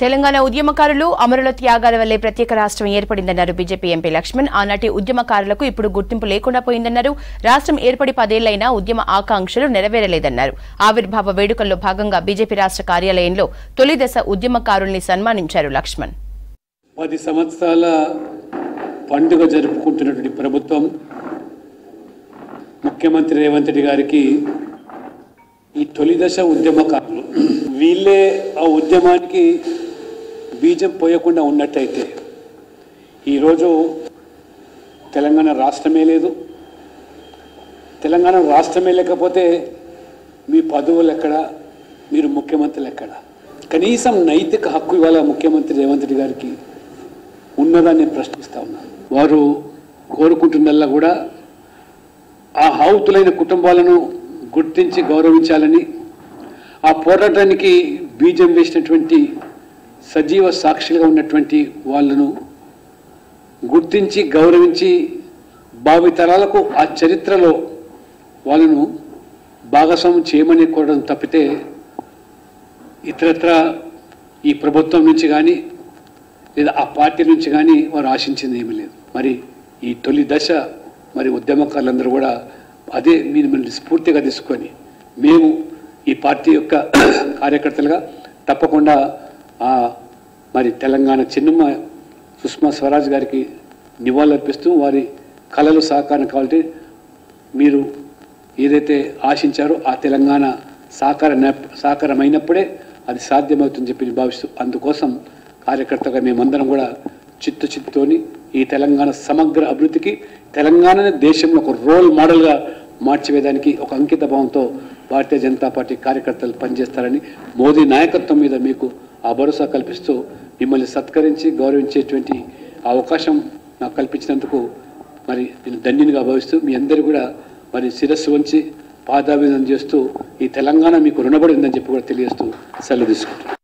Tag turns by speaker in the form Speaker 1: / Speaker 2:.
Speaker 1: తెలంగాణ ఉద్యమకారులు అమరుల త్యాగాల వల్లే ప్రత్యేక రాష్ట్రం ఏర్పడిందన్నారు బీజేపీ ఎంపీ లక్ష్మణ్ ఆనాటి ఉద్యమకారులకు ఇప్పుడు గుర్తింపు లేకుండా పోయిందన్నారు రాష్ట్రం ఏర్పడి పదేళ్లైనా ఉద్యమ ఆకాంక్షలు నెరవేరలేదన్నారు ఆవిర్భావ వేడుకల్లో భాగంగా బీజేపీ రాష్ట్ర కార్యాలయంలో తొలి దశ ఉద్యమకారుల్ని సన్మానించారు లక్ష్మణ్
Speaker 2: పది సంవత్సరాల పండుగ జరుపుకుంటున్నటువంటి ప్రభుత్వం ముఖ్యమంత్రి రేవంత్ రెడ్డి గారికి ఈ తొలి దశ ఉద్యమకారులు వీళ్ళే ఆ ఉద్యమానికి బీజం పోయకుండా ఉన్నట్టయితే ఈరోజు తెలంగాణ రాష్ట్రమే లేదు తెలంగాణ రాష్ట్రమే లేకపోతే మీ పదవులు ఎక్కడ మీరు ముఖ్యమంత్రులు ఎక్కడ కనీసం నైతిక హక్కు ఇవాళ ముఖ్యమంత్రి రేవంత్ రెడ్డి గారికి ఉన్నదని నేను ప్రశ్నిస్తా ఉన్నాను వారు కోరుకుంటున్నల్లా కూడా ఆ ఆహుతులైన కుటుంబాలను గుర్తించి గౌరవించాలని ఆ పోరాటానికి బీజం వేసినటువంటి సజీవ సాక్షులుగా ఉన్నటువంటి వాళ్ళను గుర్తించి గౌరవించి భావితరాలకు ఆ చరిత్రలో వాళ్ళను భాగస్వామ్యం చేయమని కోరడం తప్పితే ఇతరత్ర ఈ ప్రభుత్వం నుంచి కానీ లేదా ఆ పార్టీ నుంచి కానీ వారు ఆశించింది ఏమీ లేదు మరి ఈ తొలి దశ మరి ఉద్యమకారులందరూ కూడా అదే మీరు మిమ్మల్ని స్ఫూర్తిగా తీసుకొని మేము ఈ పార్టీ యొక్క కార్యకర్తలుగా తప్పకుండా ఆ మరి తెలంగాణ చిన్నమ్మ సుష్మా స్వరాజ్ గారికి నివాళులర్పిస్తూ వారి కళలు సహకారం కావాలంటే మీరు ఏదైతే ఆశించారో ఆ తెలంగాణ సాకార సాకారమైనప్పుడే అది సాధ్యమవుతుందని చెప్పి నేను భావిస్తూ అందుకోసం కార్యకర్తగా మేమందరం కూడా చిత్తు చిత్తుతోని ఈ తెలంగాణ సమగ్ర అభివృద్ధికి తెలంగాణని దేశంలో ఒక రోల్ మోడల్గా మార్చివేయడానికి ఒక అంకిత భావంతో భారతీయ జనతా పార్టీ కార్యకర్తలు పనిచేస్తారని మోదీ నాయకత్వం మీద మీకు ఆ భరోసా కల్పిస్తూ మిమ్మల్ని సత్కరించి గౌరవించేటువంటి ఆ అవకాశం నాకు కల్పించినందుకు మరి నేను ధన్యునిగా భావిస్తూ మీ అందరూ కూడా మరి శిరస్సు వంచి పాదాభివందనం చేస్తూ ఈ తెలంగాణ మీకు రుణపడి ఉందని చెప్పి కూడా తెలియజేస్తూ సెలవు తీసుకుంటున్నాను